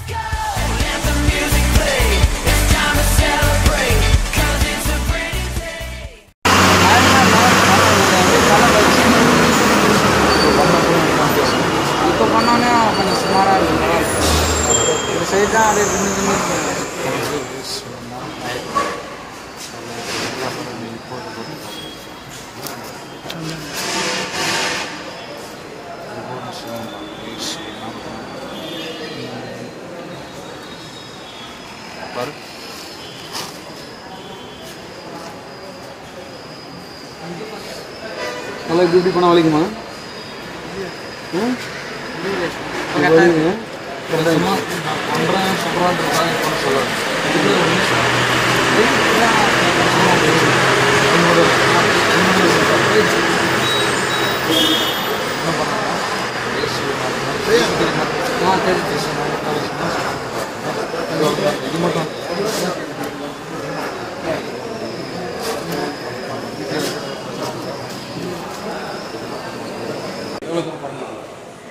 Let the music play. It's time to celebrate. Cause it's a brand new day. இப்போ பண்ணோன்னே கொஞ்சம் சுமாராக இருக்கும் பரவாயில்ல இந்த சைடு தான் அப்படியே நின்று நின்று பாரு நல்லா இப்படி இப்படி பண்ணால் வலிக்குமா ம் வலிக்குங்க சும்மா பண்ணுறேன் சொல்கிறான்றதுக்காக இப்போ சொல்லுவேன் ஆ தெரிஞ்சு இது மட்டும் எவ்வளோ தூரம் பண்ண முடியும்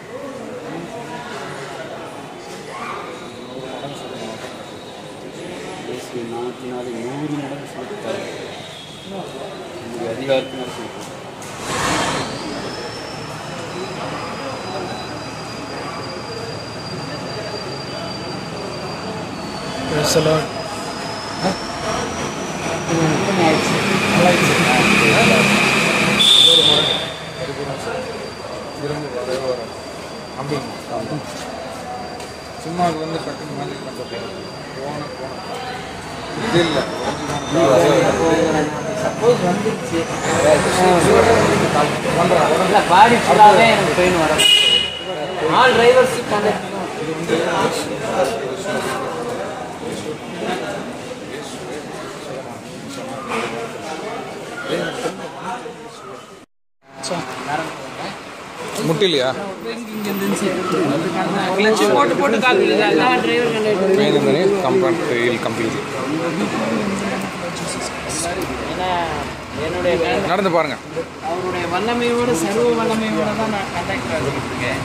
இயேசு நாமத்தினாலே நூறு மடங்கு செலுத்தார் உங்களுடைய அதிகாரத்தினால் செலுத்தார் திரும்ப வரவே வராது அப்படிங்க சும்மா அது வந்து டக்குனு மாதிரி பண்ணுறது போன போன இது இல்லை சப்போஸ் வந்துருச்சு இல்லை பாடி ஃபுல்லாகவே எனக்கு பெயின் வரும் ஆல் டிரைவர்ஸ் கண்டக்ட் முட்டிலையா போட்டு போட்டு காப்பி எல்லா டிரைவர் கண்டக்டர் மெயின் பண்ணி கம்ப்ளீட் ஃபெயில் கம்ப்ளீட் ஏன்னா என்னுடைய கண்ட- நடந்து பாருங்க அவருடைய வல்லமையோட சர்வ வல்லமையோட தான் நான் கண்டக்டர் ஆகிருக்கேன்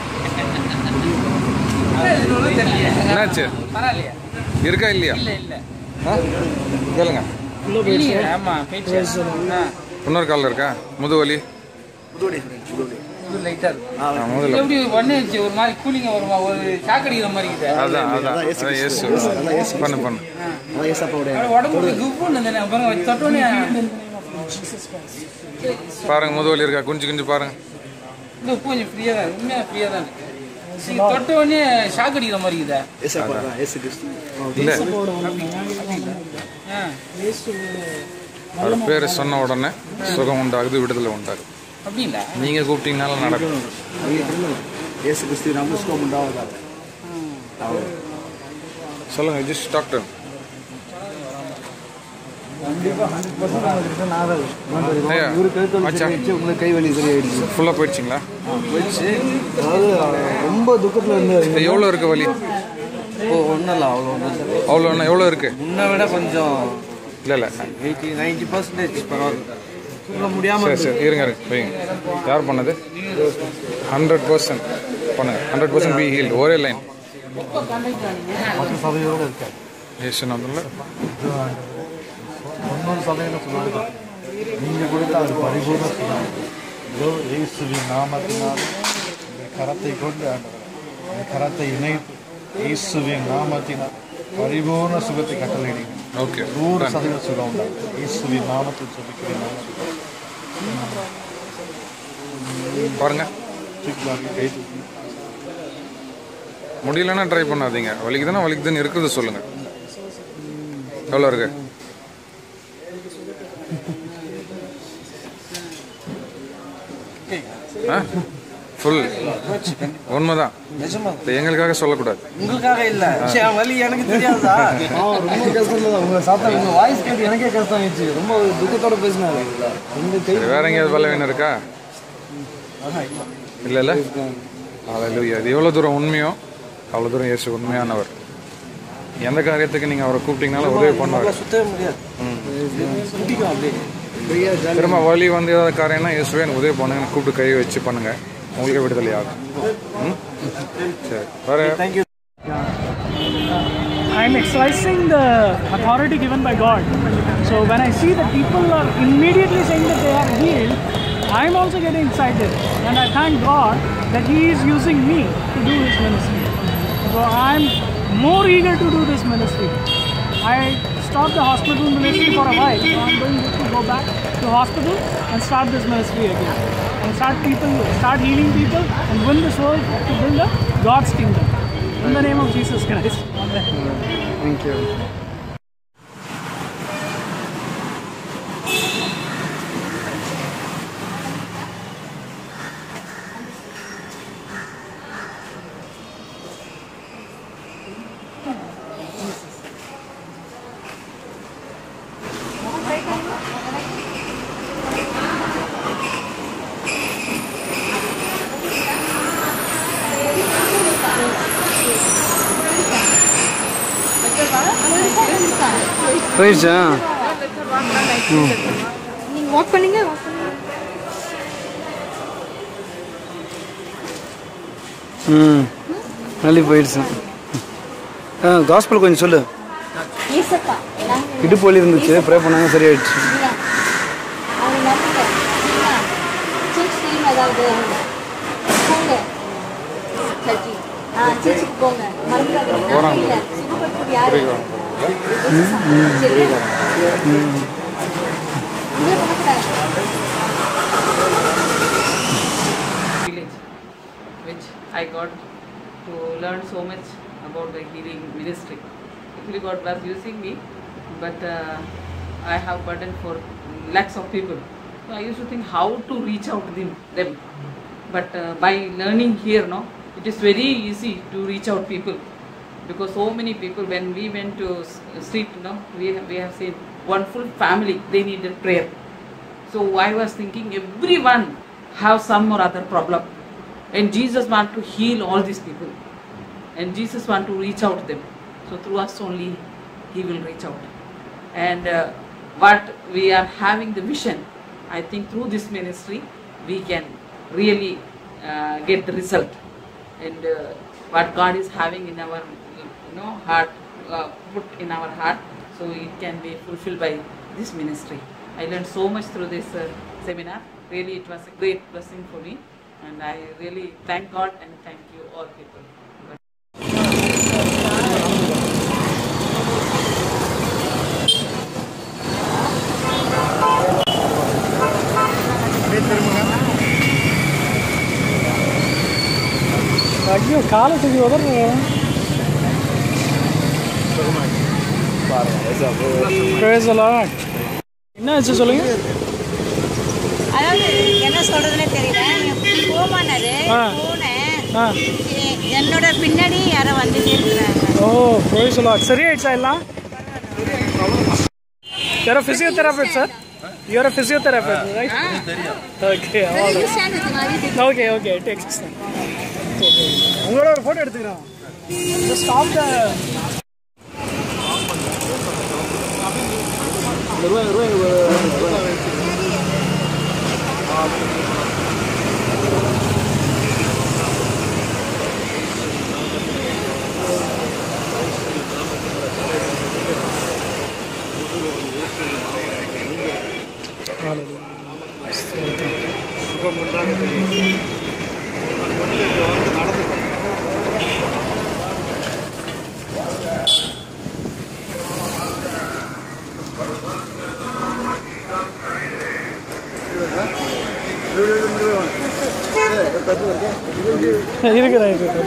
என்னாச்சு பரவாயில்லையா இருக்கா இல்லையா இல்லை இல்லை ஆ கேளுங்க இல்லையே ஆமாம் போயிடுச்சு ஆ இன்னொரு காலில் இருக்கா முதுவலி இது லைட்டாக இருக்கும் ஆ, முதல்ல எப்படி ஒன்னே இருந்துச்சு ஒரு மாதிரி கூலிங்க வருமா ஒரு சாக்கடிக்கிற மாதிரி இருக்குது அதான் அதான் அதான் இயேசு பண்ணு பண்ணு அவரோட உடம்பு குப்புன்னு இருந்தேன் அப்புறம் தொட்டோன்னே பாருங்க முதுவலி இருக்கா குஞ்சு குஞ்சு பாருங்க இந்த உப்பு கொஞ்சம் ஃப்ரீயாக தான் உண்மையாக ஃப்ரீயாக தான் இருக்கு நீங்க தொட்ட உடனே ஷாக் அடிக்கிற மாதிரி இருக்குதா இல்லை ஆ அவர் பேர் சொன்ன உடனே சுகம் உண்டாகுது விடுதலை உண்டாகுது அப்படிங்களா நீங்க கூப்பிட்டீங்கனாலும் நடக்கும் இயேசு கிறிஸ்து நாம சுகம் உண்டாவதாக சொல்லுங்க ஜஸ்ட் டாக்டர் ஐயா மச்சான் உங்களுக்கு கை வலி சரியாயிடுச்சு ஃபுல்லாக போயிடுச்சிங்களா போயிடுச்சு அதாவது ரொம்ப துக்கத்தில் இருந்தாரு இது எவ்வளோ இருக்கு வலி இப்போ ஒன்றும் இல்லை அவ்வளோ அவ்வளோ என்ன எவ்வளோ இருக்கு முன்ன விட கொஞ்சம் இல்லை இல்லை எயிட்டி நைன்டி பர்சன்டேஜ் பரவாயில்ல சொல்ல முடியாமல் சரி சரி இருங்க இருங்க வைங்க யார் பண்ணது ஹண்ட்ரட் பர்சன்ட் பண்ணுங்க ஹண்ட்ரட் பர்சன்ட் பி ஹீல் ஒரே லைன் மற்ற சபையோடு இருக்காரு ஏசு நம்பரில் தொண்ணூறு சதவீதம் சொல்லுவாங்க நீங்கள் கொடுத்த அது பரிபூர்ண சுகம் இதோ இயேசுவின் நாமத்தினால் இந்த கரத்தை கொண்டு ஆண்டவர் இந்த கரத்தை இணைத்து இயேசுவின் நாமத்தினால் பரிபூர்ண சுகத்தை கட்டளையிடுங்க ஓகே நூறு சதவீத சுகம் உண்டாகும் இயேசுவின் நாமத்தில் சொல்லிக்கிறேன் பாருங்க தூக்கி கை தூக்கி முடியலன்னா ட்ரை பண்ணாதீங்க வலிக்குதுன்னா வலிக்குதுன்னு இருக்கிறது சொல்லுங்க எவ்வளோ இருக்கு ஆ ஃபுல் உண்மைதான் இது எங்களுக்காக சொல்லக்கூடாது உங்களுக்காக இல்ல வலி எனக்கு தெரியாதா ரொம்ப கஷ்டம் இல்லை உங்க சாத்தா உங்க வாய்ஸ் கேட்டு எனக்கே கஷ்டம் ஆயிடுச்சு ரொம்ப துக்கத்தோட பேசினாரு உங்க கை சரி வேற எங்கேயாவது பலவீனம் இருக்கா இல்லை இல்லை அவ்வளோ இது எவ்வளோ தூரம் உண்மையோ அவ்வளோ தூரம் இயேசு உண்மையானவர் எந்த காரியத்துக்கு நீங்கள் அவரை கூப்பிட்டீங்கனாலும் உதவி பண்ணுவார் சுத்தவே முடியாது சுட்டிக்கும் அப்படியே ஃப்ரீயா திரும்ப வலி வந்து ஏதாவது காரியம்னா இயேசுவே எனக்கு உதவி பண்ணுங்க கூப்பிட்டு கை வச்சு பண்ணுங்க உங்களுக்கே விடுதலை ஆகும் ம்? சரி வேற thank you I'm exercising the authority given by God. So when I see that people are immediately saying that they are healed, I'm also getting excited. And I thank God that He is using me to do His ministry. So I'm more eager to do this ministry. I stopped the hospital ministry for a while. So I'm going to go back to hospital and start this ministry again. And start people, start healing people and win this world to build a God's kingdom. In the name of Jesus Christ. Amen. Thank you. போயிடுச்சா நீங்க walk பண்ணீங்க walk பண்ணுங்க ம் நல்லி போயிடுச்சு ஆ gospel கொஞ்சம் சொல்லு ஏசப்பா நாங்க இடுப்பு வலி இருந்துச்சு ப்ரே பண்ணாங்க சரியாயிடுச்சு இல்ல. அவங்க நம்புங்க இல்ல. சர்ச் தெரியுமா ஏதாவது போங்க சர்ச்சி ஆ சர்ச்சுக்கு போங்க மறந்துடாதீங்க நான் இல்ல சுகப்படுத்துறது யாரு சரியா இங்கே பண்ணக்கூடாது village, which I got to learn so much about the healing ministry. Actually, God was using me, but uh, I have burden for lakhs of people. So I used to think how to reach out to them. them. But uh, by learning here, no, it is very easy to reach out people because so many people when we went to s- street, no, we have, we have seen one full family they needed prayer. So I was thinking everyone have some or other problem. And Jesus want to heal all these people. And Jesus want to reach out to them. So through us only he will reach out. And uh, what we are having the vision, I think through this ministry we can really uh, get the result. And uh, what God is having in our you know heart, uh, put in our heart, so it can be fulfilled by this ministry. I learned so much through this uh, seminar. Really, it was a great blessing for me, and I really thank God and thank you all people. ஐயோ காலை தூக்கி உதறணும் Praise the Lord. என்ன ஆச்சு சொல்லுங்க அதாவது என்ன சொல்றதுனே தெரியல போமானாரு ஆ. போனேன் ஆ எ- என்னோட பின்னாடி யாரோ வந்துட்டே இருக்கிறாங்க ஓ praise the Lord. சரியாயிடுச்சா எல்லாம் You're a physiotherapist, sir? You're a physiotherapist, right? Okay, all right. Okay, okay, it takes time. உங்களோட ஒரு ஃபோட்டோ எடுத்துக்கிறோம் Just stop the இருக்கிறேன் இருக்கிறேன்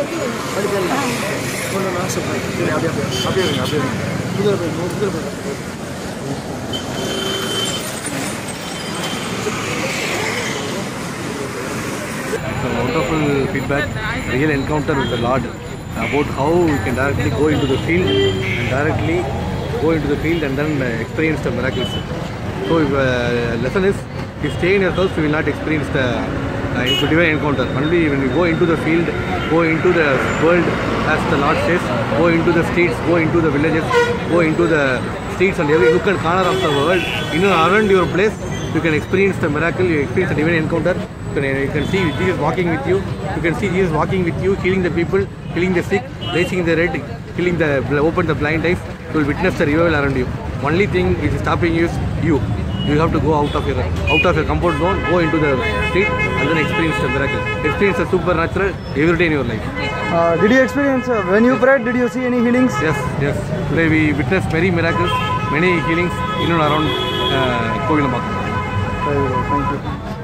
It's a wonderful feedback, real encounter with the Lord about how we can directly go into the field and directly go into the field and then uh, experience the miracles. So, if, uh, lesson is, if you stay in your house, you will not experience the uh, into divine encounter. Only when you go into the field, go into the world, as the Lord says, go into the streets, go into the villages, go into the streets and every nook and corner of the world, in and around your place, you can experience the miracle, you experience the divine encounter. You can, you can see Jesus walking with you. You can see Jesus walking with you, healing the people, healing the sick, raising the dead, healing the, open the blind eyes, you will witness the revival around you. Only thing which is stopping you is you. You have to go out of your out of your comfort zone, go into the street, and then experience the miracle. Experience the supernatural every day in your life. Uh, did you experience, uh, when you prayed, did you see any healings? Yes, yes. Today we witnessed many miracles, many healings in and around uh, Kovilambakam. Very well, thank you.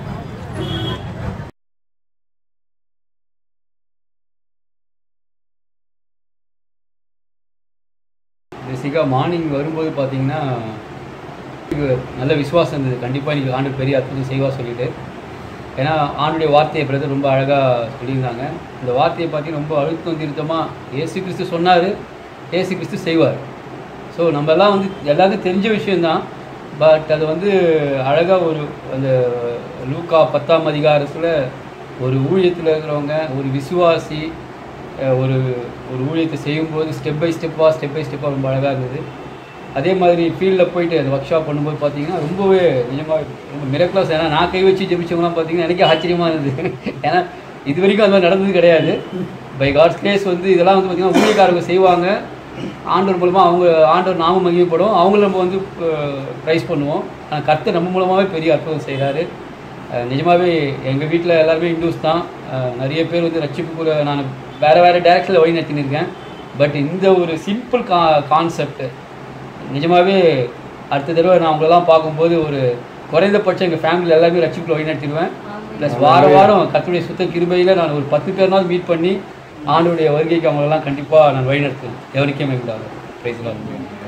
பேசிக்காக morning வரும்போது பார்த்தீங்கன்னா எனக்கு நல்ல விசுவாசம் இருந்தது கண்டிப்பாக இன்றைக்கி ஆண்டு பெரிய அற்புதம் செய்வா சொல்லிட்டு ஏன்னா ஆண்டுடைய வார்த்தையை பிரதர் ரொம்ப அழகாக சொல்லியிருந்தாங்க இந்த வார்த்தையை பார்த்தீங்கன்னா ரொம்ப அழுத்தம் திருத்தமாக ஏசு கிறிஸ்து சொன்னார் ஏசு கிறிஸ்து செய்வார் ஸோ நம்ம எல்லாம் வந்து எல்லாருக்கும் தெரிஞ்ச விஷயந்தான் பட் அது வந்து அழகாக ஒரு அந்த லூக்கா பத்தாம் அதிகாரத்தில் ஒரு ஊழியத்தில் இருக்கிறவங்க ஒரு விசுவாசி அஹ், ஒரு ஒரு ஊழியத்தை செய்யும்போது ஸ்டெப் பை ஸ்டெப்பாக ஸ்டெப் பை ஸ்டெப்பாக ரொம்ப அழகாக இருந்தது அதே மாதிரி ஃபீல்டில் போயிட்டு அந்த ஒர்க் ஷாப் பண்ணும்போது பார்த்தீங்கன்னா ரொம்பவே நிஜமாக ரொம்ப மிரக்கலாஸ் ஏன்னா நான் கை வச்சு ஜெபிச்சவங்களாம் பார்த்தீங்கன்னா எனக்கே ஆச்சரியமாக இருந்தது ஏன்னா இது வரைக்கும் அந்த மாதிரி நடந்தது கிடையாது பை காட்ஸ் கேஸ் வந்து இதெல்லாம் வந்து பார்த்திங்கன்னா ஊழியக்காரங்க செய்வாங்க ஆண்டவர் மூலமாக அவங்க ஆண்டவர் நாம மகிமைப்படும் அவங்கள நம்ம வந்து ப்ரைஸ் பண்ணுவோம் ஆனால் கர்த்தர் நம்ம மூலமாகவே பெரிய அற்புதம் செய்கிறாரு நிஜமாகவே எங்கள் வீட்டில் எல்லாருமே இந்துஸ் தான் அஹ், நிறைய பேர் வந்து ரட்சிப்புக்குள்ள நான் வேறு வேறு டேரக்ஷனில் வழி நடத்தினிருக்கேன் பட் இந்த ஒரு சிம்பிள் கா கான்செப்ட் நிஜமாகவே அடுத்த தடவை நான் உங்களெல்லாம் பார்க்கும்போது ஒரு குறைந்தபட்சம் எங்கள் ஃபேமிலியில் எல்லாமே ரட்சிப்புக்குள்ள வழி நடத்திடுவேன் ப்ளஸ் வார வாரம் கத்துடைய சுத்த கிருபையில் நான் ஒரு பத்து பேர்னாலும் மீட் பண்ணி ஆண்டுடைய வருகைக்கு அவங்களெல்லாம் கண்டிப்பாக நான் வழி நடத்துவேன் எவருக்கே மேலாக ப்ரைஸ்லாம்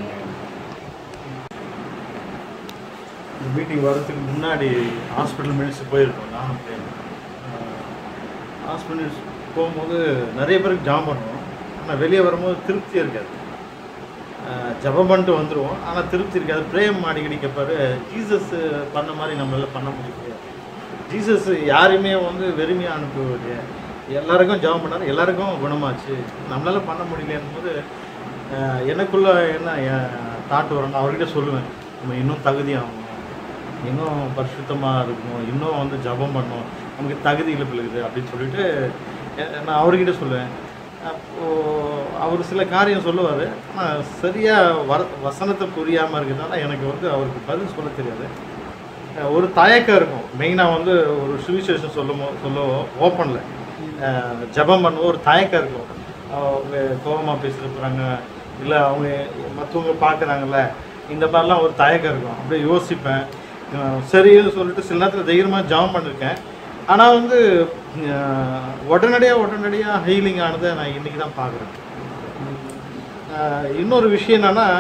இந்த மீட்டிங் வர்றதுக்கு முன்னாடி ஹாஸ்பிட்டல் மெடிசன் போயிருக்கோம் நானும் ஹாஸ்பிட்டல் போகும்போது நிறைய பேருக்கு ஜாம் பண்ணுவோம் ஆனால் வெளியே வரும்போது திருப்தி இருக்காது அஹ் ஜெபம் பண்ணிட்டு வந்துடுவோம் ஆனால் திருப்தி இருக்காது பிரேம் அடிக்கடி கேட்பாரு ஜீசஸ் பண்ண மாதிரி நம்மளால பண்ண முடியாது ஜீசஸ் யாரையுமே வந்து வெறுமையாக அனுப்புவது எல்லாருக்கும் ஜெபம் பண்ணாரு எல்லாருக்கும் குணமாச்சு நம்மளால பண்ண முடியலன்னும் போது அஹ் எனக்குள்ள என்ன தாட்டு வரணும் அவர்கிட்ட சொல்லுவேன் நம்ம இன்னும் தகுதியாகணும் இன்னும் பரிசுத்தமாக இருக்கணும் இன்னும் வந்து ஜெபம் பண்ணணும் நமக்கு தகுதி இருக்குது அப்படின்னு சொல்லிட்டு அஹ் நான் அவர்கிட்ட சொல்லுவேன் அப்போது அவர் சில காரியம் சொல்லுவார் ஆனால் சரியாக வர வசனத்தை புரியாமல் இருக்கிறதால எனக்கு வந்து அவருக்கு பதில் சொல்ல தெரியாது அஹ் ஒரு தயக்கம் இருக்கும் மெயினாக வந்து ஒரு சுவிசேஷம் சொல்லும் சொல்ல ஓப்பனில் ஜெபம் பண்ணுவோம் ஒரு தயக்கம் இருக்கும் அவங்க கோபமாக பேசிட்டு போகிறாங்க இல்லை அவங்க மற்றவங்க பார்க்குறாங்கல்ல இந்த மாதிரிலாம் ஒரு தயக்கம் இருக்கும் அப்படியே யோசிப்பேன் அஹ் சரின்னு சொல்லிட்டு சில நேரத்தில் தைரியமாக ஜெபம் பண்ணியிருக்கேன் ஆனால் வந்து உடனடியாக உடனடியாக ஹீலிங் ஆனதை நான் இன்றைக்கி தான் பார்க்குறேன் இன்னொரு விஷயம் என்னென்னா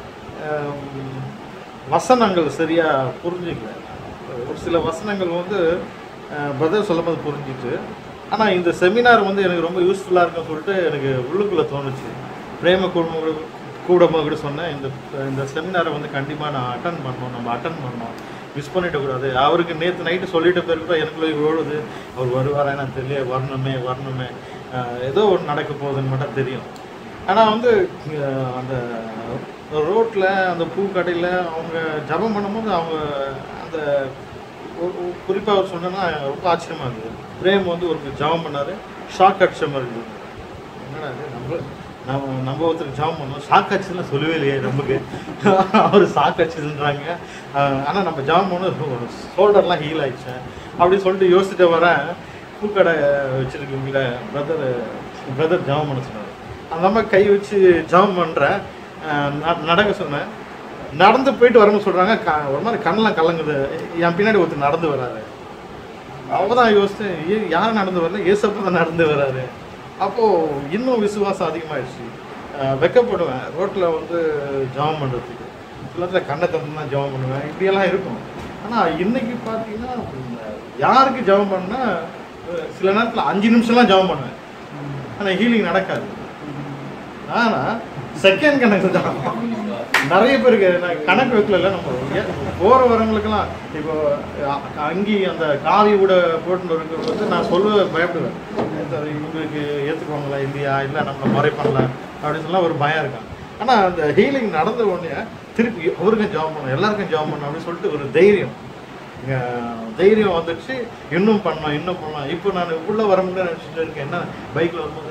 வசனங்கள் சரியாக புரிஞ்சுக்கல ஒரு சில வசனங்கள் வந்து பிரதர் சொல்லும்போது புரிஞ்சிட்டு ஆனால் இந்த செமினார் வந்து எனக்கு ரொம்ப யூஸ்ஃபுல்லாக இருக்குன்னு சொல்லிட்டு எனக்கு உள்ளுக்குள்ளே தோணுச்சு பிரேம குடும்பம் கூடமாக கூட சொன்னேன் இந்த இந்த செமினாரை வந்து கண்டிப்பாக நான் அட்டன் பண்ணணும் நம்ம அட்டன் பண்ணணும் மிஸ் பண்ணிடக்கூடாது அவருக்கு நேற்று நைட்டு சொல்லிட்ட பிறகு கூட எனக்குள்ள ஓடுது அவர் வருவாரா எனக்கு தெரியல வரணுமே வரணுமே அஹ் ஏதோ ஒன்று நடக்க போகுதுன்னு மட்டும் தெரியும் ஆனால் வந்து அஹ் அந்த ரோட்டில் அந்த பூக்கடையில் அவங்க ஜபம் பண்ணும்போது அவங்க அந்த குறிப்பாக அவர் சொன்னேன்னா ரொம்ப ஆச்சரியமாக இருந்தது பிரேம் வந்து ஒரு ஜபம் பண்ணார் ஷாக் அடிச்ச மாதிரி இருந்தது என்னடா இது நம்ம நம்ம நம்ம ஒருத்தருக்கு ஜாம் பண்ணோம் ஷாக் அடிச்சதுலாம் சொல்லவே இல்லையே நமக்கு அவர் ஷாக் அடிச்சதுன்றாங்க ஆனால் நம்ம ஜாம் பண்ணோம் ஷோல்டர்லாம் ஹீல் ஆயிடுச்சு அப்படின்னு சொல்லிட்டு யோசிச்சுட்டு வரேன் பூக்கடை வச்சுருக்கீங்கள பிரதர் பிரதர் ஜாம் பண்ண சொன்னார் அந்த அம்மா கை வச்சு ஜாம் பண்ணுறேன் நடக்க சொன்னேன் நடந்து போயிட்டு வரும்போது சொல்கிறாங்க க ஒரு மாதிரி கண்ணெலாம் கலங்குது என் பின்னாடி ஒருத்தர் நடந்து வராரு அவள் தான் யோசித்தேன் ஏ யார் நடந்து வரல ஏசப்பா தான் நடந்து வராரு அப்போது இன்னும் விசுவாசம் அதிகமாகிடுச்சு வெக்கப்படுவேன் ரோட்டில் வந்து ஜாம் பண்ணுறதுக்கு சில நேரத்தில் கண்ணை தந்து தான் ஜாம் பண்ணுவேன் இப்படியெல்லாம் இருக்கும் ஆனால் இன்னைக்கு பார்த்தீங்கன்னா யாருக்கு ஜாம் பண்ணா சில நேரத்தில் அஞ்சு நிமிஷம்லாம் ஜாம் பண்ணுவேன் ஆனால் ஹீலிங் நடக்காது ஆனால் செகண்ட் கணக்கு தான் நிறைய பேருக்கு நான் கணக்கு வைக்கல நம்ம ஏ- போற வரவங்களுக்கெல்லாம் இப்போ அ- அங்கி அந்த காவி கூட போட்டு இருக்கிறது வந்து நான் சொல்ல பயப்படுவேன் சரி, இவங்களுக்கு ஏற்றுக்குவாங்களா இல்லையா இல்லை நம்மளை முறை பண்ணலாம் அப்படின்னு சொல்லலாம் ஒரு பயம் இருக்கும் ஆனால் அந்த ஹீலிங் நடந்த உடனே திருப்பி அவருக்கும் ஜாப் பண்ணணும் எல்லாருக்கும் ஜாப் பண்ணணும் அப்படின்னு சொல்லிட்டு ஒரு தைரியம் இங்க தைரியம் வந்துடுச்சு இன்னும் பண்ணோம் இன்னும் பண்ணோம் இப்போ நான் உள்ளே வர முடியாது நினச்சிட்டு இருக்கேன் என்ன பைக்கில் வரும்போது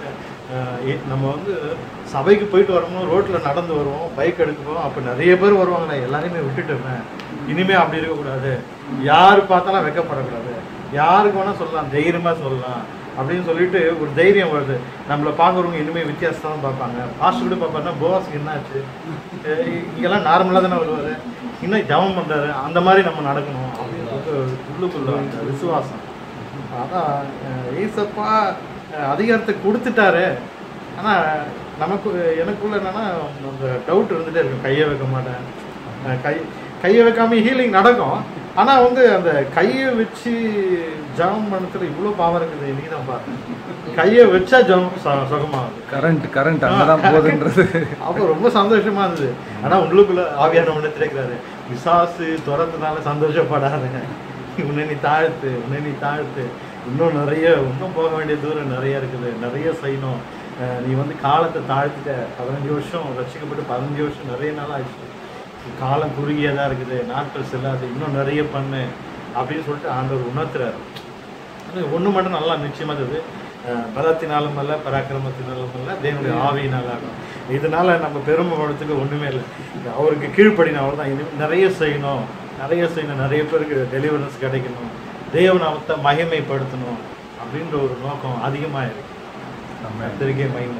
அஹ், ஏ- நம்ம வந்து சபைக்கு போயிட்டு வரும்போது ரோட்டில் நடந்து வருவோம் பைக் எடுக்க போவோம் அப்போ நிறைய பேர் வருவாங்க நான் எல்லாரையுமே விட்டுட்டேன் இனிமே அப்படி இருக்கக்கூடாது யார் பார்த்தாலும் வெக்கப்படக்கூடாது யாருக்கு வேணால் சொல்லலாம் தைரியமாக சொல்லலாம் அப்படின்னு சொல்லிட்டு ஒரு தைரியம் வருது நம்மளை பார்க்குறவங்க இனிமேல் வித்தியாசமாக பார்ப்பாங்க பாஸ்ட் கூட பார்ப்பாருன்னா போவாஸுக்கு என்னாச்சு அஹ் இங்கெல்லாம் நார்மலாக தானே வருவார் இன்னும் ஜபம் பண்ணுறாரு அந்த மாதிரி நம்ம நடக்கணும் அப்படின்னு சொல்லிட்டு உள்ளுக்குள்ள அந்த விசுவாசம் அதான் அஹ், ஏசப்பா அஹ், அதிகாரத்தை கொடுத்துட்டாரு ஆனால் நமக்கு எனக்குள்ள என்னன்னா அந்த டவுட் இருந்துகிட்டே இருக்கும் கையை வைக்க மாட்டேன் அஹ், கை கையை வைக்காம ஹீலிங் நடக்கும் ஆனால் வந்து அந்த கையை வச்சு ஜபம் பண்ணத்துல இவ்வளோ பாவம் இருக்குது நீ தான் பாரு கையை வச்சா ஜபம் சு- சுகமாகுது கரண்ட் கரண்ட் அங்கதான் போகுதுன்றது அப்போ ரொம்ப சந்தோஷமா இருந்தது ஆனா உள்ளுக்குள்ள ஆவியான ஒண்ணு திரைக்கிறாரு விசாசு துறந்தனால சந்தோஷப்படாத உன்னை நீ தாழ்த்து உன்னை நீ தாழ்த்து இன்னும் நிறைய இன்னும் போக வேண்டிய தூரம் நிறைய இருக்குது நிறைய செய்யணும் அஹ் நீ வந்து காலத்தை தாழ்த்திட்ட பதினஞ்சு வருஷம் ரசிக்கப்பட்டு பதினஞ்சு வருஷம் நிறைய நாள் ஆயிடுச்சு காலம் குறுகியதா இருக்குது நாட்கள் செல்லாது இன்னும் நிறைய பண்ணு அப்படின்னு சொல்லிட்டு ஆண்டவர் உணர்த்துறாரு அது ஒண்ணு மட்டும் நல்லா நிச்சயமா இருக்குது அஹ் பலத்தினாலும் அல்ல பராக்கிரமத்தினாலும் அல்ல தேவனுடைய ஆவியினால ஆகும் இதனால நம்ம பெருமைப்படுறதுக்கு ஒண்ணுமே இல்லை அவருக்கு கீழ்ப்படின அவர் தான் இது நிறைய செய்யணும் நிறைய செய்யணும் நிறைய பேருக்கு டெலிவரன்ஸ் கிடைக்கணும் தேவநாமத்தை மகிமைப்படுத்தணும் அப்படின்ற ஒரு நோக்கம் அதிகமா இருக்கு கர்த்தருக்கே மகிமை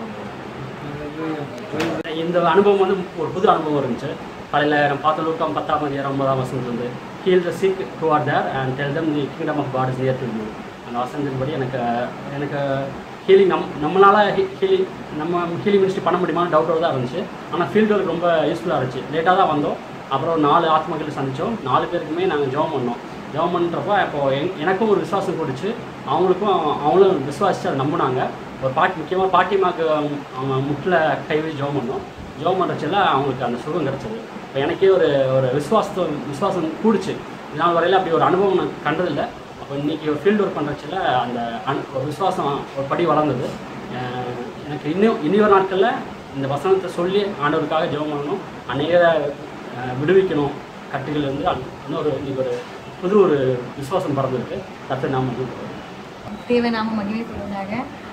உண்டாகட்டும். இந்த அனுபவம் வந்து ஒரு புது அனுபவம் இருந்துச்சு காலையில் நம்ம பார்த்த லூக்கம் பத்தாம் அதிகாரம் ஒன்பதாம் வசனத்துல இருந்து heal the sick to are there and tell them the kingdom of God is near to you அந்த வசனத்தின்படி எனக்கு எனக்கு ஹீலிங் நம் நம்மளால ஹீலிங் நம்ம ஹீலிங் மினிஸ்ட்ரி பண்ண முடியுமான்னு டவுட்டோட தான் இருந்துச்சு ஆனால் ஃபீல்டு ஒர்க் ரொம்ப யூஸ்ஃபுல்லாக இருந்துச்சு லேட்டாக தான் வந்தோம் அப்புறம் நாலு ஆத்மக்களை சந்தித்தோம் நாலு பேருக்குமே நாங்கள் ஜெபம் பண்ணோம் ஜெபம் பண்ணுறப்போ அப்போ எங் எனக்கும் ஒரு விசுவாசம் கொடுச்சு அவங்களுக்கும் அவங்களும் விசுவாசிச்சு அதை நம்பினாங்க ஒரு பாட்டி முக்கியமாக பாட்டிமாக்கு அவங்க முட்டில் கை வச்சு ஜெபம் பண்ணோம் ஜெபம் பண்ணுறச்சில அவங்களுக்கு அந்த சுகம் கிடச்சிது இப்போ எனக்கே ஒரு ஒரு விசுவாசம் விசுவாசம் கூடுச்சு இதனால் வரையில் அப்படி ஒரு அனுபவம் நான் கண்டதில்லை அப்போ இன்றைக்கி ஒரு ஃபீல்டு ஒர்க் பண்ணுறச்சில அந்த அன் ஒரு விசுவாசம் ஒரு படி வளர்ந்தது அஹ் எனக்கு இன்னும் இனி ஒரு நாட்களில் இந்த வசனத்தை சொல்லி ஆண்டவருக்காக ஜெபம் பண்ணணும் அநேக அஹ், விடுவிக்கணும் கட்டுகள் இருந்து அது இன்னொரு இன்னைக்கு ஒரு புது ஒரு விசுவாசம் பறந்துருக்கு கற்று நாம் தேவை நாம மகிழ்ச்சிப்படுவதாக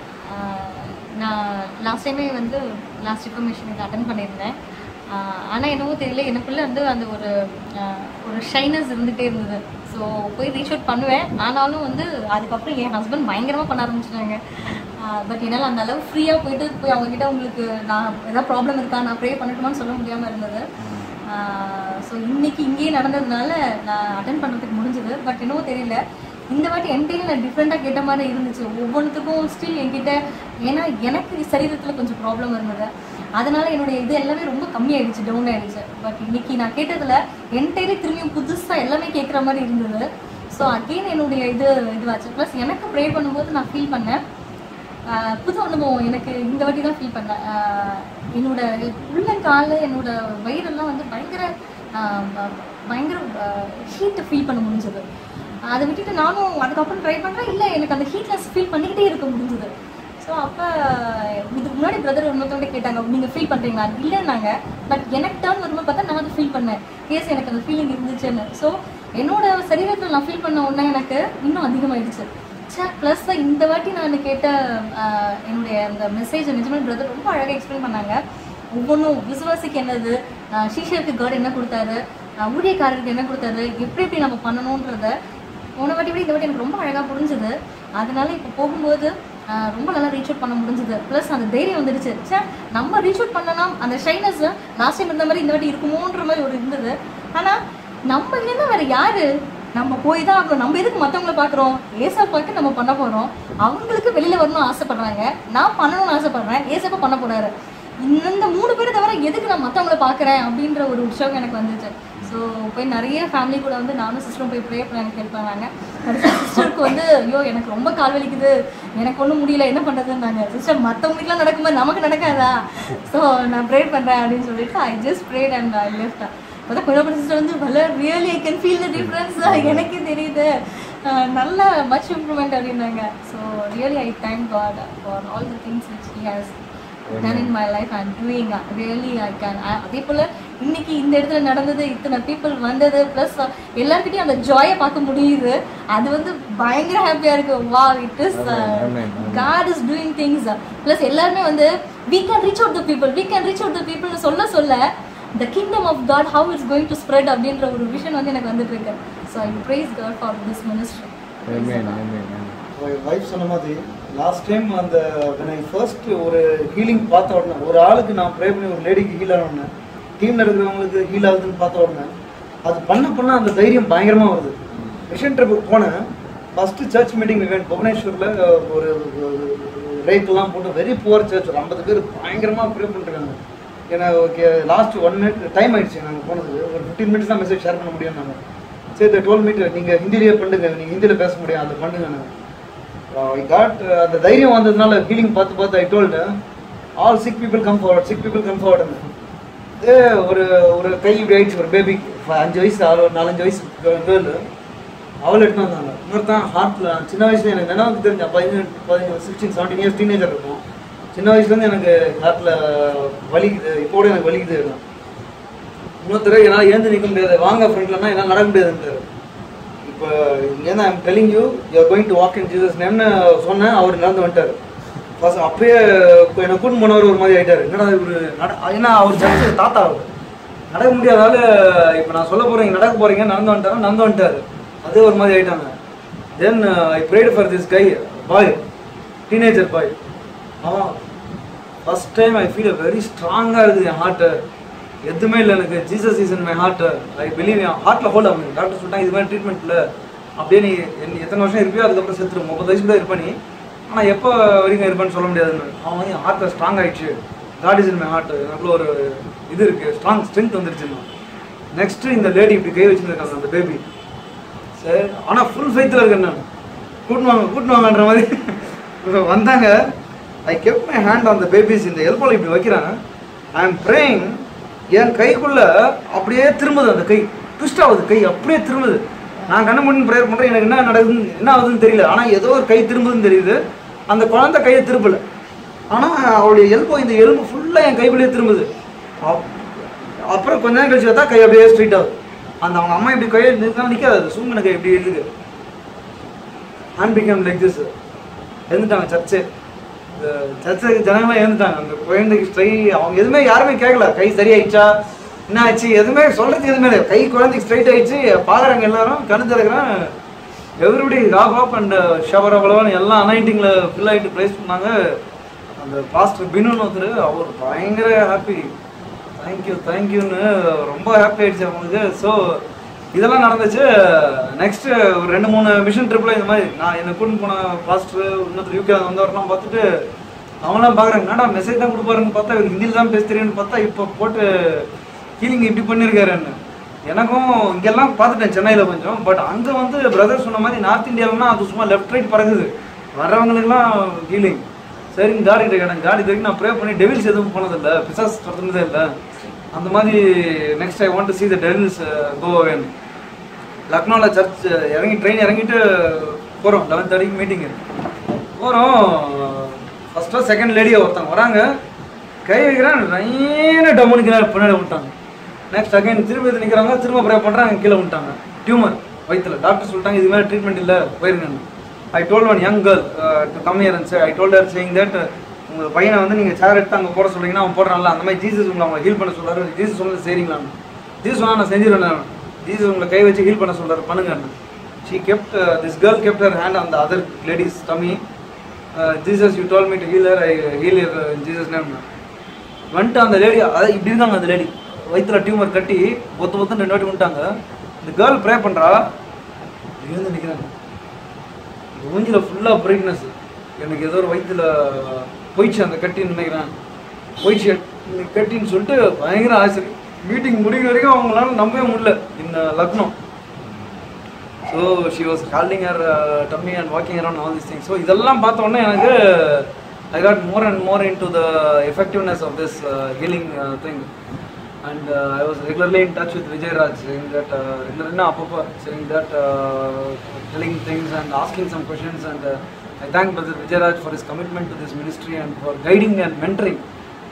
நான் லாஸ்ட் டைமே வந்து லாஸ்ட் இன்ஃபர்மேஷனுக்கு அட்டன் பண்ணியிருந்தேன் ஆனால் என்னவோ தெரியல எனக்குள்ளே வந்து அந்த ஒரு ஆஹ், ஒரு ஷைனஸ் இருந்துகிட்டே இருந்தது ஸோ போய் ரீச் அவுட் பண்ணுவேன் ஆனாலும் வந்து அதுக்கப்புறம் என் ஹஸ்பண்ட் பயங்கரமாக பண்ண ஆரம்பிச்சிட்டாங்க பட் என்னால் அந்த அளவு ஃப்ரீயாக போயிட்டு போய் அவங்ககிட்ட உங்களுக்கு நான் ஏதாவது ப்ராப்ளம் இருக்கா நான் ப்ரே பண்ணட்டுமான்னு சொல்ல முடியாமல் இருந்தது ஸோ இன்னைக்கு இங்கேயே நடந்ததுனால நான் அட்டன் பண்ணுறதுக்கு முடிஞ்சது பட் என்னவோ தெரியல இந்த வாட்டி என்கிட்ட நான் டிஃப்ரெண்ட்டாக கேட்ட மாதிரி இருந்துச்சு ஒவ்வொன்றுத்துக்கும் ஸ்டில் என்கிட்ட ஏன்னா எனக்கு சரீரத்தில் கொஞ்சம் ப்ராப்ளம் இருந்தது அதனால என்னுடைய இது எல்லாமே ரொம்ப கம்மியாயிடுச்சு டவுன் ஆயிடுச்சு பட் இன்னைக்கு நான் கேட்டதில் என்கிட்டே திரும்பியும் புதுசாக எல்லாமே கேட்குற மாதிரி இருந்தது ஸோ அகெயின் என்னுடைய இது இதுவாச்சு ப்ளஸ் எனக்கு ப்ரே பண்ணும்போது நான் ஃபீல் பண்ணேன் ஆஹ் புது அனுபவம் எனக்கு இந்த வாட்டி தான் ஃபீல் பண்ணேன் ஆஹ் என்னோட உள்ளங்கால என்னோட வயிறெல்லாம் வந்து பயங்கர ஆஹ் ப- பயங்கர ஹீட்டை ஃபீல் பண்ண முடிஞ்சது அதை விட்டுட்டு நானும் அதுக்கப்புறம் ட்ரை பண்ணுறேன் இல்லை எனக்கு அந்த ஹீட்லெஸ் ஃபீல் பண்ணிக்கிட்டே இருக்க முடிஞ்சது ஸோ அப்போ இதுக்கு முன்னாடி பிரதர் இன்னொருத்தவங்க கேட்டாங்க நீங்கள் ஃபீல் பண்ணுறீங்களா இல்லைன்னாங்க பட் எனக்கு டேர்ன் வரும்போது பார்த்தா நான் அதை ஃபீல் பண்ணேன் கேஸ் எனக்கு அந்த ஃபீலிங் இருந்துச்சுன்னு ஸோ என்னோட சரீரத்தில் நான் ஃபீல் பண்ண உடனே எனக்கு இன்னும் அதிகமாயிடுச்சு சே ப்ளஸ் இந்த வாட்டி நான் கேட்ட ஆஹ், என்னுடைய அந்த மெசேஜ் நிஜமே பிரதர் ரொம்ப அழகாக எக்ஸ்பிளைன் பண்ணாங்க ஒவ்வொன்றும் விசுவாசிக்கு என்னது ஷீஷருக்கு காட் என்ன கொடுத்தாரு ஆஹ், ஊழியக்காரருக்கு என்ன கொடுத்தாரு எப்படி எப்படி நம்ம பண்ணணுன்றத போன வாட்டி விட இந்த வாட்டி எனக்கு ரொம்ப அழகாக புரிஞ்சுது அதனால இப்போ போகும்போது ஆஹ், ரொம்ப நல்லா ரீச் அவுட் பண்ண முடிஞ்சுது ப்ளஸ் அந்த தைரியம் வந்துடுச்சு சே நம்ம ரீச் அவுட் பண்ணலாம் அந்த ஷைனஸ் லாஸ்ட் டைம் இருந்த மாதிரி இந்த வாட்டி இருக்குமோன்ற மாதிரி ஒரு இருந்தது ஆனால் நம்ம இல்லைன்னா வேற யாரு நம்ம போய் தான் ஆகணும் நம்ம எதுக்கு மற்றவங்கள பார்க்குறோம் ஏசப்பாக்கு நம்ம பண்ண போகிறோம் அவங்களுக்கு வெளியில் வரணும்னு ஆசைப்படுறாங்க நான் பண்ணணும்னு ஆசைப்படுறேன் ஏசப்பா பண்ண போறாரு இந்த மூணு பேரை தவிர எதுக்கு நான் மற்றவங்கள பார்க்குறேன் அப்படின்ற ஒரு உற்சாகம் எனக்கு வந்துச்சு ஸோ போய் நிறைய ஃபேமிலி கூட வந்து நானும் சிஸ்டரும் போய் ப்ரே பண்ண எனக்கு ஹெல்ப் பண்ணாங்க கடைசி சிஸ்டருக்கு வந்து ஐயோ எனக்கு ரொம்ப கால் வலிக்குது எனக்கு ஒன்றும் முடியல என்ன பண்ணுறதுன்னாங்க சிஸ்டர் மற்றவங்களுக்குலாம் நடக்கும்போது நமக்கு நடக்காதா ஸோ நான் ப்ரே பண்ணுறேன் அப்படின்னு சொல்லிட்டு I just prayed and I left அதான் குழப்ப சிஸ்டர் வந்து வல்ல really I can feel the difference எனக்கே தெரியுது அஹ் நல்ல மச் இம்ப்ரூவ்மெண்ட் அப்படின்னாங்க so really I thank God for all the things which he has done in my life I'm doing uh, really I can I- அதே போல இன்னைக்கு இந்த இடத்துல நடந்தது இத்தனை பீப்புள் வந்தது ப்ளஸ் எல்லாருக்கிட்டையும் அந்த ஜாயை பார்க்க முடியுது அது வந்து பயங்கர ஹாப்பியா இருக்கு வா it is God is doing things plus எல்லாருமே வந்து we can reach out the people we can reach out the people சொல்ல சொல்ல the kingdom of God how it's going to spread அப்படின்ற ஒரு விஷன் வந்து எனக்கு வந்துட்டு இருக்கு so I praise God for this ministry Amen, amen, amen. Wife சொன்ன மாதிரி லாஸ்ட் டைம் அந்த when I first ஒரு ஹீலிங் பார்த்த உடனே ஒரு ஆளுக்கு நான் ப்ரே பண்ணி ஒரு லேடிக்கு ஹீல் ஆன உடனே டீமில் இருக்கிறவங்களுக்கு ஹீல் ஆகுதுன்னு பார்த்த உடனே அது பண்ண பண்ண அந்த தைரியம் பயங்கரமாக வருது மிஷன் ட்ரிப்புக்கு போனேன் ஃபஸ்ட்டு சர்ச் மீட்டிங் இவெண்ட் புவனேஸ்வரில் ஒரு ரேக்கெல்லாம் போட்டு வெரி புவர் சர்ச் ஒரு ஐம்பது பேர் பயங்கரமாக ப்ரே பண்ணிருக்காங்க ஏன்னா okay last one minute time ஆயிடுச்சு நாங்கள் போனது ஒரு ஃபிஃப்டீன் மினிட்ஸ் தான் மெசேஜ் ஷேர் பண்ண முடியும் நாங்கள் சரி டுவெல் மீட்டர் நீங்கள் ஹிந்திலேயே பண்ணுங்க நீங்கள் ஹிந்தியில் பேச முடியும் அதை பண்ணுங்க ஐ காட் அந்த தைரியம் வந்ததுனால ஃபீலிங் பார்த்து பார்த்து I told all sick people come forward sick people come forward ஏ ஒரு ஒரு கை இப்படி ஆயிடுச்சு ஒரு பேபி அஞ்சு வயசு ஆறு ஒரு நாலஞ்சு வயசு கேர்ள் அவள் எடுத்து வந்தாங்க இன்னொருத்தான் ஹார்ட்டில் சின்ன வயசுல எனக்கு நினைவுக்கு தெரிஞ்ச பதினஞ்சு பதினஞ்சு சிக்ஸ்டீன் செவன்டீன் இயர்ஸ் டீனேஜர் இருக்கும் சின்ன வயசுலேருந்து எனக்கு ஹார்ட்டில் வலிக்குது இப்போ கூட எனக்கு வலிக்குது இன்னொருத்தர் என்னால் ஏந்து நிற்க முடியாது வாங்க ஃப்ரெண்ட்லன்னா என்னால் நடக்க முடியாதுன்றாரு இப்போ ஏன்னா I'm telling you you're going to walk in Jesus நேம்னு சொன்னேன் அவர் நடந்து வந்துட்டார் ஃபர்ஸ்ட் அப்பயே என்னை கூட்டு போனவர் ஒரு மாதிரி ஆயிட்டாரு என்னடா இவரு நட ஏன்னா அவர் ஜட்ஜு தாத்தா அவர் நடக்க முடியாதால இப்போ நான் சொல்ல போகிறேன் நடக்க போகிறீங்க நடந்து வந்துட்டாரு நடந்து வந்துட்டாரு அதே ஒரு மாதிரி ஆயிட்டாங்க then I prayed for this guy boy teenager boy அவன் first time I feel very ஸ்ட்ராங்காக இருக்குது என் ஹார்ட்டு எதுவுமே இல்லை எனக்கு Jesus is in my heart I believe என் ஹார்ட்டில் ஹோல்ட் ஆகும் டாக்டர் சொல்லிட்டாங்க இது மாதிரி ட்ரீட்மெண்ட் இல்லை அப்படியே நீ என் எத்தனை வருஷம் இருப்பியோ அதுக்கப்புறம் செத்துரும் முப்பது வயசு கூட இருப்ப நீ ஆனால் எப்போ வரைக்கும் இருப்பேன்னு சொல்ல முடியாதுன்னு அவன் வந்து என் ஹார்ட்டில் ஸ்ட்ராங் ஆயிடுச்சு God is in my heart எனக்குள்ள ஒரு இது இருக்குது ஸ்ட்ராங் ஸ்ட்ரென்த் வந்துருச்சுன்னு நெக்ஸ்ட்டு இந்த லேடி இப்படி கை வச்சுருக்காங்க அந்த பேபி சரி ஆனால் ஃபுல் ஃபைத்தில் இருக்கேன் நான் கூட்டின்னு வாங்க கூட்டின்னு வாங்கன்ற மாதிரி வந்தாங்க I kept my hand on the babies இந்த எல்போல இப்படி வைக்கிறேன் ஐ எம் ப்ரேயிங் என் கைக்குள்ள அப்படியே திரும்புது அந்த கை ட்விஸ்ட் ஆகுது கை அப்படியே திரும்புது நான் கண்ண முடிஞ்சு ப்ரேயர் பண்ணுறேன் எனக்கு என்ன நடக்குதுன்னு என்ன ஆகுதுன்னு தெரியல ஆனால் ஏதோ ஒரு கை திரும்புதுன்னு தெரியுது அந்த குழந்தை கையை திரும்பல ஆனால் அவளுடைய எலும்பு இந்த எலும்பு ஃபுல்லாக என் கைக்குள்ளேயே திரும்புது அப்- அப்புறம் கொஞ்ச நேரம் கழிச்சு பார்த்தா கை அப்படியே ஸ்ட்ரைட் ஆகுது அந்த அவங்க அம்மா இப்படி கையை நிற்காம நிற்காது அது சூங்கன கை இப்படி இருக்குது ஹேண்ட் பிகம் லைக் திஸ் எழுந்துட்டாங்க சர்ச்சு இந்த சர்ச்சுக்கு ஜனங்களாம் எழுந்துட்டாங்க அந்த குழந்தைக்கு ஸ்ட்ரை அவங்க எதுவுமே யாருமே கேட்கல கை சரியாயிடுச்சா என்ன ஆச்சு எதுவுமே சொல்றது எதுவுமே இல்லை கை குழந்தைக்கு ஸ்ட்ரைட் ஆயிடுச்சு பார்க்குறாங்க எல்லாரும் கணு திறக்கிறேன் everybody wrap up and shower அவ்வளோவான்னு எல்லாம் அனைட்டிங்கில் ஃபில் ஆகிட்டு ப்ரைஸ் பண்ணாங்க அந்த பாஸ்டர் பினுன்னு ஒருத்தர் அவர் பயங்கர ஹாப்பி தேங்க்யூ தேங்க்யூன்னு ரொம்ப ஹாப்பி ஆயிடுச்சு அவங்களுக்கு ஸோ இதெல்லாம் நடந்துச்சு நெக்ஸ்ட் ஒரு ரெண்டு மூணு மிஷன் ட்ரிப்பில் இந்த மாதிரி நான் என்னை கூட்டின்னு போன பாஸ்டர் இன்னொருத்தர் யூகே வந்தவரெல்லாம் பார்த்துட்டு அவங்களாம் பார்க்குறாங்க என்னடா மெசேஜ் தான் கொடுப்பாருன்னு பார்த்தா இவர் ஹிந்தியில் தான் பேச தெரியும்னு பார்த்தா இப்போ போட்டு ஹீலிங் இப்படி பண்ணியிருக்காருன்னு எனக்கும் இங்கெல்லாம் பார்த்துட்டேன் சென்னையில் கொஞ்சம் பட் அங்கே வந்து பிரதர் சொன்ன மாதிரி நார்த் இந்தியாவிலனா அது சும்மா லெஃப்ட் ரைட் பறகுது வர்றவங்களுக்குலாம் ஹீலிங் சரிங்க காடி கிட்ட கேட்டேன் காடி வரைக்கும் நான் ப்ரே பண்ணி டெவில்ஸ் எதுவும் போனதில்லை பிசாஸ் துரத்துனதே இல்லை அந்த மாதிரி next I want to see the devils go again லக்னோவில் சர்ச் இறங்கி ட்ரெயின் இறங்கிட்டு போகிறோம் லெவன் தேர்ட்டிக்கு மீட்டிங்கு போகிறோம் ஃபஸ்ட்டாக செகண்ட் லேடியை ஒருத்தவங்க வராங்க கை வைக்கிறேன் நைன டம்முனுக்கு பின்னாடி விட்டாங்க நெக்ஸ்ட் அகைன் திரும்ப இது நிற்கிறாங்க திரும்ப ப்ரே பண்ணுறாங்க கீழே விட்டாங்க டியூமர் வயிற்றுல டாக்டர் சொல்லிட்டாங்க இது மாதிரி ட்ரீட்மெண்ட் இல்லை போயிருங்க I told one young girl to come here and I told her saying that உங்கள் பையனை வந்து நீங்கள் சேர் எடுத்து அங்கே போட சொல்றீங்கன்னா அவன் போடுறான்ல அந்த மாதிரி ஜீசஸ் உங்களை அவங்க ஹீல் பண்ண சொல்றாரு ஜீசஸ் சொன்னது சரிங்களான்னு ஜீசஸ் சொன்னா நான் செஞ்சிருவேன் ஜீசஸ் உங்களை கை வச்சு ஹீல் பண்ண சொல்றாரு பண்ணுங்க she kept this girl kept her hand on the other ladies tummy Jesus you told me to heal her I heal Jesus name வந்துட்டு அந்த லேடி அதாவது இப்படி இருக்காங்க அந்த லேடி வயிற்றுல டியூமர் கட்டி பொத்து பொத்து ரெண்டு வாட்டி விட்டாங்க இந்த கேர்ள் ப்ரே பண்ணுறா எழுந்து நிற்கிறாங்க மூஞ்சில ஃபுல்லாக பிரைட்னஸ் எனக்கு ஏதோ ஒரு வயிற்றுல போயிடுச்சு அந்த கட்டின்னு நினைக்கிறேன் போயிடுச்சு இந்த கட்டின்னு சொல்லிட்டு பயங்கர ஆச்சரியம் மீட்டிங் முடிக்கிற வரைக்கும் அவங்களால நம்பவே முடியல இந்த Lucknow so she was holding her tummy and walking around all this thing so இதெல்லாம் பார்த்த உடனே எனக்கு I got more and more into the effectiveness of this healing thing and I was regularly in touch with Vijay Raj saying that uh, ரெண்டு அப்பப்போ saying that uh, telling things and asking some questions and uh, I thank Brother Vijay Raj for his commitment to this ministry and for guiding and mentoring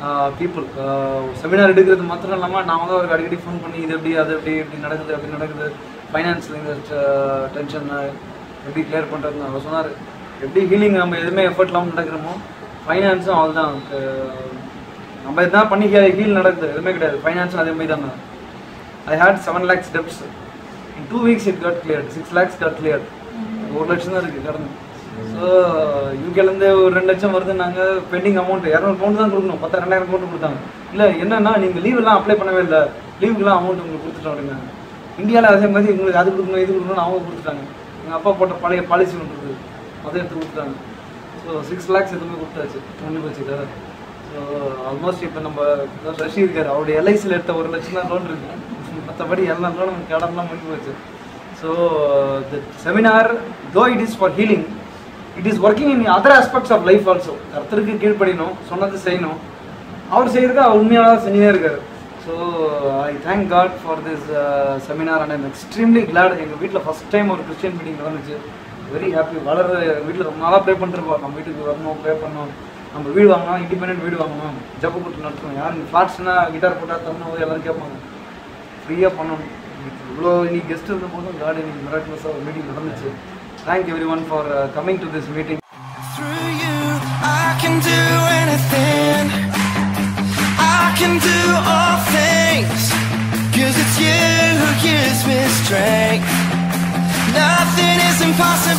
people seminar எடுக்கிறது மாத்திரம் இல்லாமல் நான் வந்து அவருக்கு அடிக்கடி phone பண்ணி இது எப்படி அது எப்படி இப்படி நடக்குது அப்படி நடக்குது ஃபைனான்ஸில் இந்த டென்ஷன் எப்படி கிளியர் பண்ணுறதுன்னு அவர் சொன்னார் எப்படி ஹீலிங் நம்ம எதுவுமே எஃபர்ட் இல்லாமல் நடக்கிறோமோ ஃபைனான்ஸும் அவள் தான் நம்ம எதுனா பண்ணி ஹீல் நடக்குது எதுவுமே கிடையாது ஃபைனான்ஸும் அதே மாதிரி தாங்க I had seven lakhs debts in two weeks it got clear six lakhs got clear ஒரு லட்சம் தான் இருக்குது கடன் ஸோ யூகேலேருந்து ஒரு ரெண்டு லட்சம் வருது நாங்கள் பெண்டிங் அமௌண்ட் இரநூறு பவுண்ட் தான் கொடுக்கணும் பத்து ரெண்டாயிரம் பவுண்ட் கொடுத்தாங்க இல்லை என்னன்னா நீங்கள் லீவ் எல்லாம் அப்ளை பண்ணவே இல்லை லீவுக்குலாம் அமௌண்ட் உங்களுக்கு கொடுத்துட்டோம் அப்படின்னாங்க இந்தியாவில் அதே மாதிரி உங்களுக்கு அது கொடுக்கணும் இது கொடுக்கணும் அவங்க கொடுத்துட்டாங்க எங்கள் அப்பா போட்ட பழைய பாலிசி ஒன்று இருக்குது அதை எடுத்து கொடுத்துட்டாங்க ஸோ சிக்ஸ் லேக்ஸ் எதுவுமே கொடுத்தாச்சு முடிஞ்சு போச்சு கதை ஸோ ஆல்மோஸ்ட் இப்போ நம்ம இதோ சசி இருக்கார் அவருடைய எல்ஐசியில் எடுத்த ஒரு லட்சம் தான் லோன் இருக்கு மற்றபடி எல்லா லோனும் கடன்லாம் முடிஞ்சு போச்சு so the seminar though it is for healing it is working in other aspects of life also கர்த்தருக்கு கீழ்ப்படியணும் சொன்னது செய்யணும் அவர் செய்யறது அவர் உண்மையாக தான் செஞ்சுனே இருக்காரு so I thank God for this seminar and I'm extremely glad எங்கள் வீட்டில் ஃபஸ்ட் டைம் ஒரு கிறிஸ்டியன் மீட்டிங் நடந்துச்சு வெரி ஹாப்பி வளர வீட்டில் ரொம்ப நாளாக ப்ரே பண்ணிருப்போம் நம்ம வீட்டுக்கு வரணும் ப்ரே பண்ணணும் நம்ம வீடு வாங்கணும் இண்டிபெண்டன்ட் வீடு வாங்கணும் ஜப்பு கூட்டு நடத்தணும் யாரும் ஃப்ளாட்ஸ்னா கிட்டார் போட்டால் தரணும் எல்லாரும் கேட்பாங்க ஃப்ரீயாக பண்ணணும் இவ்வளோ இன்னைக்கு கெஸ்ட் இருந்த போதும் காட் இன்னைக்கு மிராக்குலஸாக ஒரு மீட்டிங் நடந்துச்சு thank everyone for coming to this meeting Through you, I can do anything. I can do all things. Cause it's you who gives me strength. Nothing is impossible.